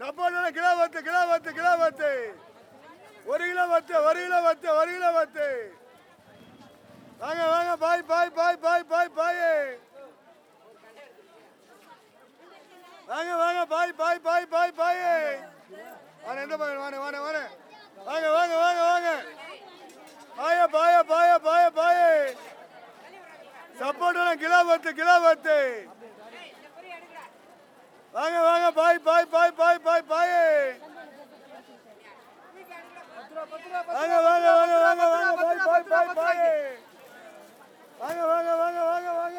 சப்போட்டா கிலோ பத்து கிலோ பத்து கிலோ பத்து ஒரு கிலோ பத்து ஒரு கிலோ பத்து ஒரு கிலோ பத்து வாங்க வாங்க பாய் பாய் பாய் பாய் பாய் பாய் வாங்க வாங்க பாய் பாய் பாய் பாய் பாய் வாங்க எந்த பாய் வாங்க வாங்க வாங்க வாங்க வாங்க வாங்க வாங்க பாய பாய பாய பாய பாய சப்போட்டா கிலோ பத்து கிலோ பத்து வாங்க வாங்க பாய் பாய் பாய் பாய் பாய் பாய் வாங்க வாங்க வாங்க வாங்க வாங்க பாய் பாய் பாய் பாய் வாங்க வாங்க வாங்க வாங்க வாங்க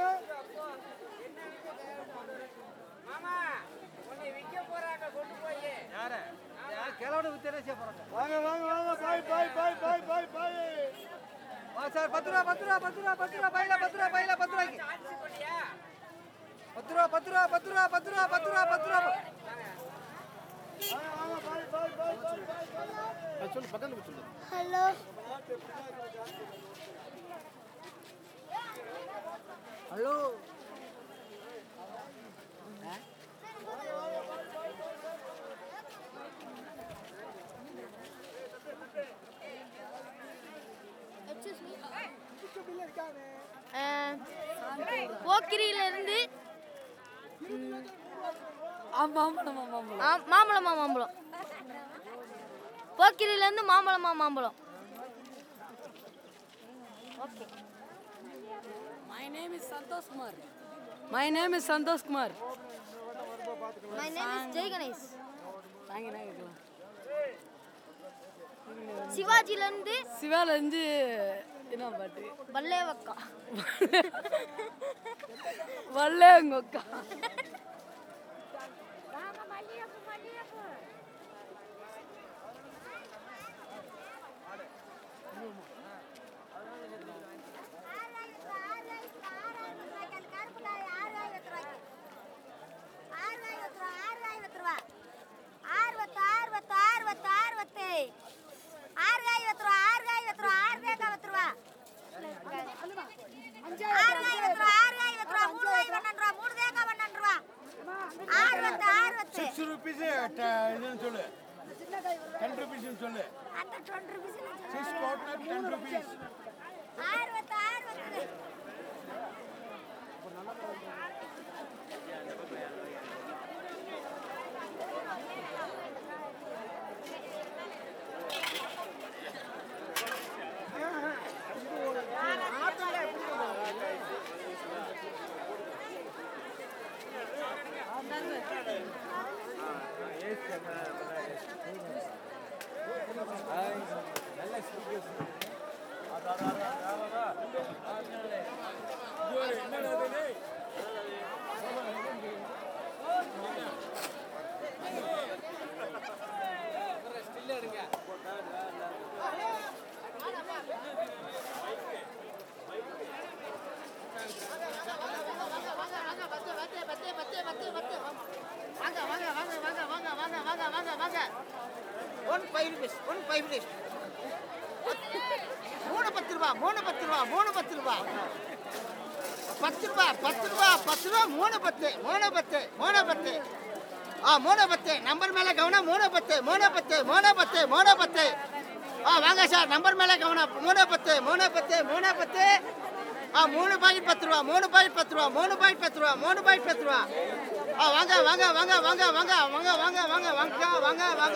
மாமா உன்னை விற்க போறாங்க கொண்டு போய் கிழவனை வித்தரேசியா போறாங்க வாங்க வாங்க வாங்க பாய் பாய் பாய் பாய் பாய் பாய் வா சார் பத்து ரூபா பத்து ரூபா பத்து ரூபா பத்து ரூபா பையில பத்து ரூபா பையில பத்து ரூபாய்க்கு அரிசி கொடியா பத்து ரூபா பத்து ரூபா பத்து ரூபா பத்து ரூபா பத்து ரூபா பத்து ரூபா வாங்க பாய் பாய் பாய் பாய் பாய் சொல்லு பக்கத்துல சொல்லு ஹலோ ஹலோ போக்கிரியிலிருந்து ஆமா ஆமா ஆமா ஆமா ஆ- மாம்பழமா மாம்பழம் போக்கிரியிலேருந்து மாம்பழமா மாம்பழம் My name is Santosh Kumar. My name is Santosh Kumar. My name is Jai Ganesh தாங்க என்ன கேட்கலாம் சிவாஜிலேருந்து சிவால இருந்து என்ன பாட்டு பல்லேவக்கா வல்லே உங்க அக்கா சிக்ஸ் ருபீஸ் இதுன்னு சொல்லு டென் ருபீஸ் சொல்லு சிக்ஸ் கோட்னட் ten rupees one five rupees one five rupees மூணு பத்து ரூபா மூணு பத்து ரூபா மூணு பத்து ரூபா பத்து ரூபா பத்து ரூபா பத்து ரூபா மூணு பத்து மூணு பத்து மூணு பத்து ஆ மூணு பத்து நம்பர் மேலே கவனம் மூணு பத்து மூணு பத்து மூணு பத்து மூணு பத்து ஆ வாங்க சார் நம்பர் மேலே கவனம் மூணு பத்து மூணு பத்து மூணு பத்து ஆ மூணு பாக்கெட் பத்து ரூபா மூணு பாக்கெட் பத்து ரூபா மூணு பாக்கெட் பத்து ரூபா மூணு பாக்கெட் பத்து ரூபா ஆ வாங்க வாங்க வாங்க வாங்க வாங்க வாங்க வாங்க வாங்க வாங்க வாங்க வாங்க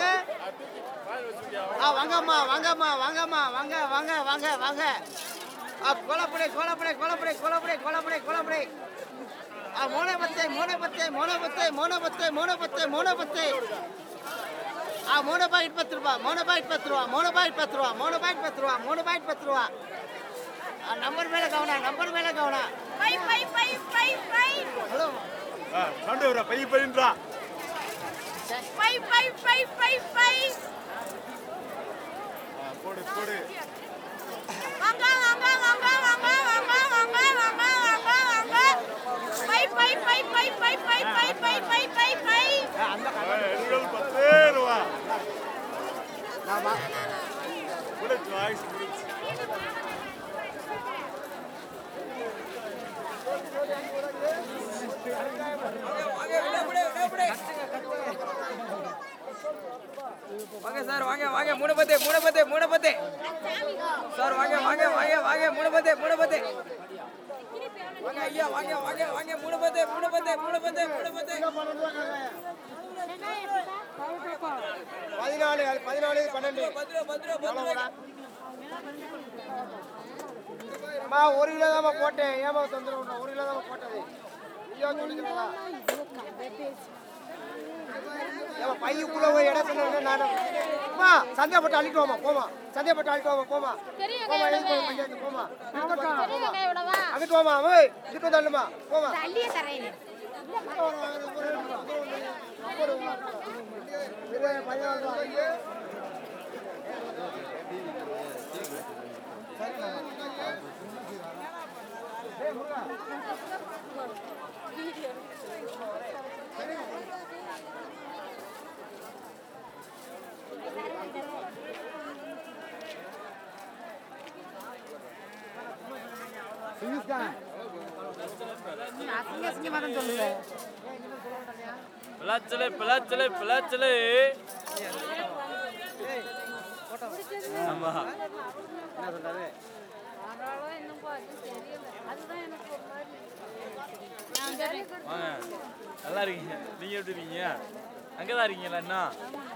ஆ வாங்கம்மா வாங்கம்மா வாங்கம்மா வாங்க வாங்க வாங்க வாங்க ஆ கோலப்படை கோலப்படை கோலப்படை கோலப்படை கோலப்படை கோலப்படை ஆ மூணு பத்து மூணு பத்து மூணு பத்து மூணு பத்து மூணு பத்து மூணு பத்து ஆ மூணு பாக்கெட் பத்து ரூபா மூணு பாக்கெட் பத்து ரூபா மூணு பாக்கெட் பத்து ரூபா மூணு பாக்கெட் பத்து ரூபா மூணு பாக்கெட் பத்து ரூபா ஆ நம்பர் மேலே கவனம் நம்பர் மேலே கவனம் ஹலோ சண்டை வர பை பைன்றா போடு போடு எண்கள் பத்தே ரூபா முடிச்சு வாய்ஸ் முடிச்சு வாங்க சார் வாங்க வாங்க மூணு பத்து மூணு பத்து மூணு பத்து சார் வாங்க வாங்க வாங்க வாங்க மூணு பத்து மூணு பத்து வாங்க ஐயா வாங்க வாங்க வாங்க மூணு பத்து மூணு பத்து மூணு பத்து மூணு பத்து பதினாலு பதினாலு பன்னெண்டு பத்து ரூபா பத்து ரூபா பத்து ரூபா அம்மா ஒரு கிலோ தான் போட்டேன் ஏமா தொந்தரவு பண்ண? ஒரு கிலோ தான் போட்டது ஐயோ சொல்லிக்கிறதா ஏமா பையுக்குள்ள போய் இடம் சொன்ன நான் அம்மா சந்தைப்பட்டு அள்ளிட்டு வாமா போமா சந்தைப்பட்டு அள்ளிட்டு வாமா போமா போமா எழுதி போய் பஞ்சாயத்து போமா அங்கிட்டு வாமா ஓய் இங்கிட்டு வந்து அள்ளுமா போமா பிளாச்சலே பிளாச்சலே பிளாச்சலே ஆமா வாங்க நல்லா இருக்கீங்க நீங்க எப்படி இருக்கீங்க அங்கதான் இருக்கீங்களா இன்னும்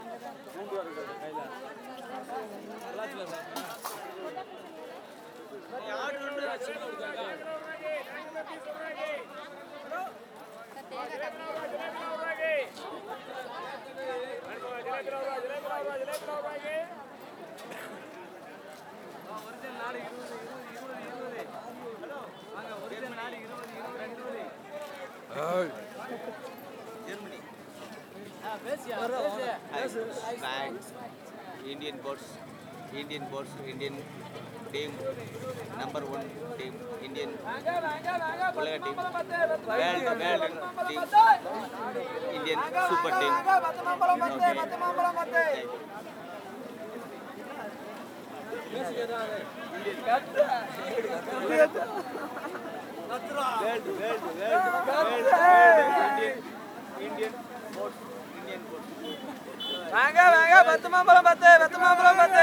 bags, Indian boats, Indian boats, Indian team, number one team, Indian Pulaga team, world, world team, Indian super team. Okay. World, world, world, world, world, Indian, Indian boats, Indian boats. வாங்க வாங்க பத்து மாம்பழம் பத்து பத்து மாம்பழம் பத்து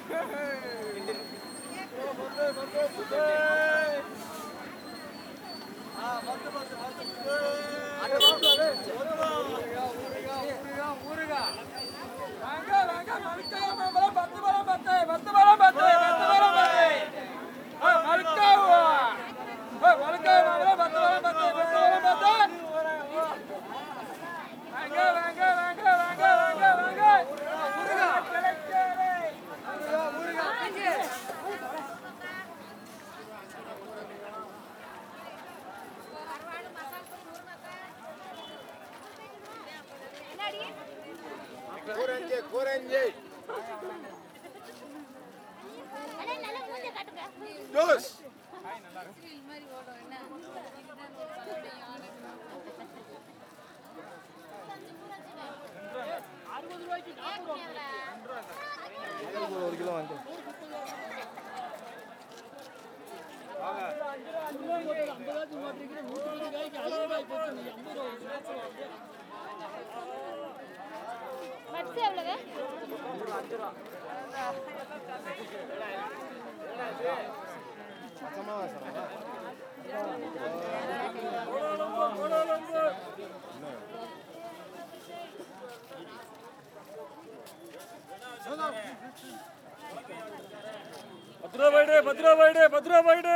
வாங்க வாங்க மல்கா மாம்பழம் பத்து பழம் பத்து பத்து பழம் பத்து பத்து பழம் பத்து ஆ, மல்காவா ஆ, மல்கா மாம்பழம் பத்து பழம் பத்து பத்து பழம் பத்து வாங்க வாங்க வாங்க வாங்க வாங்க வாங்க முருகா கூரஞ்சி கூரஞ்சி ஜோஸ் ஒரு கிலோ வாங்க பட்ஸ் எவ்வளவு பத்து ரூபா போயிடு பத்து ரூபா போயிடு பத்து ரூபா போயிடு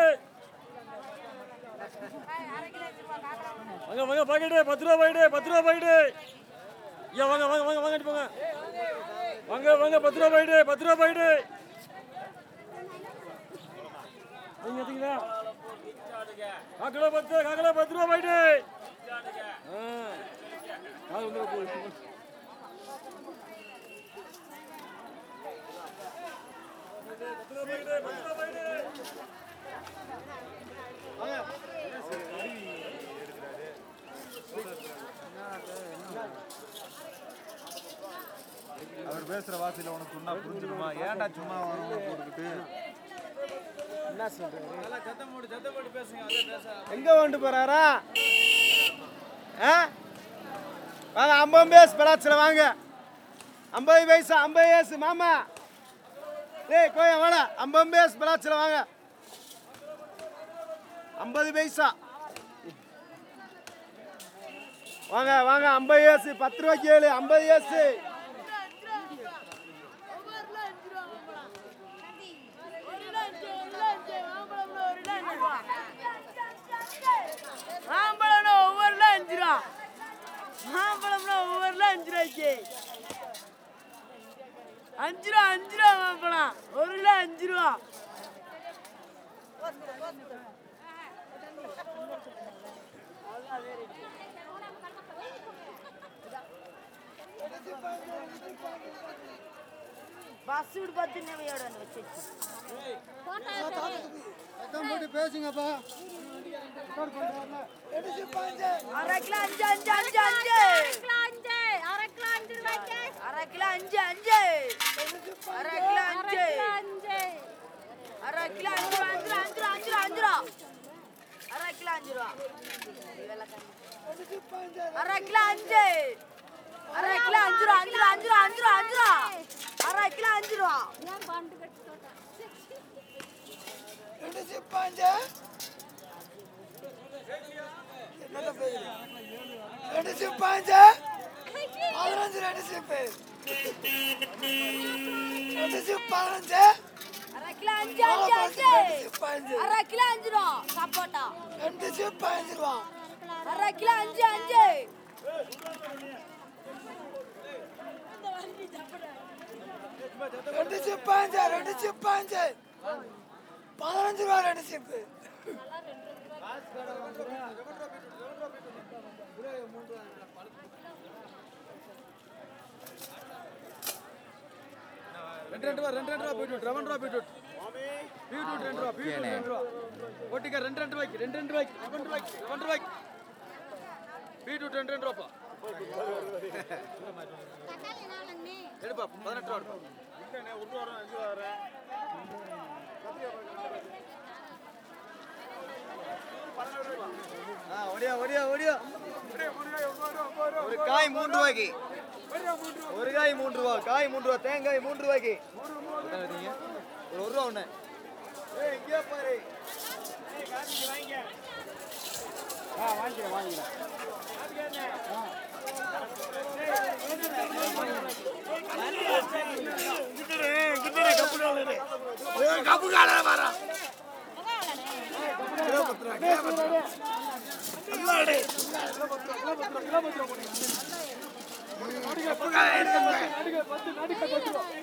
வாங்க வாங்க பாக்கெட்டு பத்து ரூபா போயிடு பத்து ரூபா போயிடு ஐயா வாங்க வாங்க வாங்க வாங்கிட்டு போங்க வாங்க வாங்க பத்து ரூபா போயிடு பத்து ரூபா போயிடு நீங்க எடுத்தீங்களா காக்கடா பத்து காக்கடா பத்து ரூபா போயிடு ஆ காது வந்து போகுது. பத்து ரூபா போயிடு பத்து ரூபா போயிடு அவர் பேசுற வாசியில உனக்கு சொன்னா புரிஞ்சிருமா ஏன்டா சும்மா வரவங்க போட்டுக்கிட்டு எங்க கொண்டு போறாரா ஆ வாங்க அம்பம் பேஸ் பலாச்சில் வாங்க ஐம்பது பைசா ஐம்பது ஏசு மாமா டேய் கோயா வாடா ஐம்பது பேஸ் பிளாச்சில் வாங்க ஐம்பது பைசா வாங்க வாங்க ஐம்பது ஏசு பத்து ரூபாய்க்கு ஏழு ஐம்பது ஏசு மாம்பழம்னா ஒவ்வொருல அஞ்சு ரூபா மாம்பழம்னா ஒவ்வொருல அஞ்சு ரூபாய்க்கு அஞ்சு ரூபா அஞ்சு ரூபா மாம்பழம் ஒரு கிலோ அஞ்சு ரூபா பஸ் விடு பத்து நிலையோட வச்சு போட்டு பேசுங்கப்பா அரை கிலோ அஞ்சு அஞ்சு அஞ்சு அஞ்சு அரை கிலோ அஞ்சு ரூபாய்க்கு அரை கிலோ அஞ்சு அஞ்சு அரை கிலோ அஞ்சு அஞ்சு அரை கிலோ அஞ்சு ரூபா, அஞ்சு ரூபா, அஞ்சு ரூபா, அஞ்சு ரூபா, அஞ்சு ரூபா. அரை கிலோ அஞ்சு ரூபா அரை கிலோ அஞ்சு அரை கிலோ அஞ்சு ரூபா அஞ்சு ரூபா அஞ்சு ரூபா அஞ்சு ரூபா அஞ்சு ரூபா அரை கிலோ அஞ்சு ரூபா ஏன் பண்டு கட்டி போட்டேன் அரை கிலோ அஞ்சு அஞ்சு அஞ்சு அரை கிலோ அஞ்சு ரூபா சப்போட்டா அரை கிலோ அஞ்சு அஞ்சு ரெண்டு ரெண்டு ரூபா ரெண்டு ரெண்டு ரூபா பீட்ரூட் ரெவன் ரூபா பீட்ரூட் பீட்ரூட் ரெண்டு ரூபா பீட்ரூட் ரெண்டு ரூபா ஒட்டிக்க ரெண்டு ரெண்டு ரூபாய்க்கு ரெண்டு ரெண்டு ரூபாய்க்கு ரெண்டு ரூபாய்க்கு ரெண்டு ரூபாய்க்கு பீட்ரூட் ரெண்டு ரெண்டு ரூபாப்பா எடுப்பா பதினெட்டு ரூபா எடுப்பா ஆ ஒடியா ஒடியா ஒடியா ஒரு காய் மூன்று ரூபாய்க்கு ஒரு காய் மூன்று ரூபா காய் மூன்று ரூபா தேங்காய் மூன்று ரூபாய்க்கு எத்தனை எடுத்தீங்க? ஒரு ஒரு ரூபா ஒன்று ஏய் இங்கே பாரு பத்து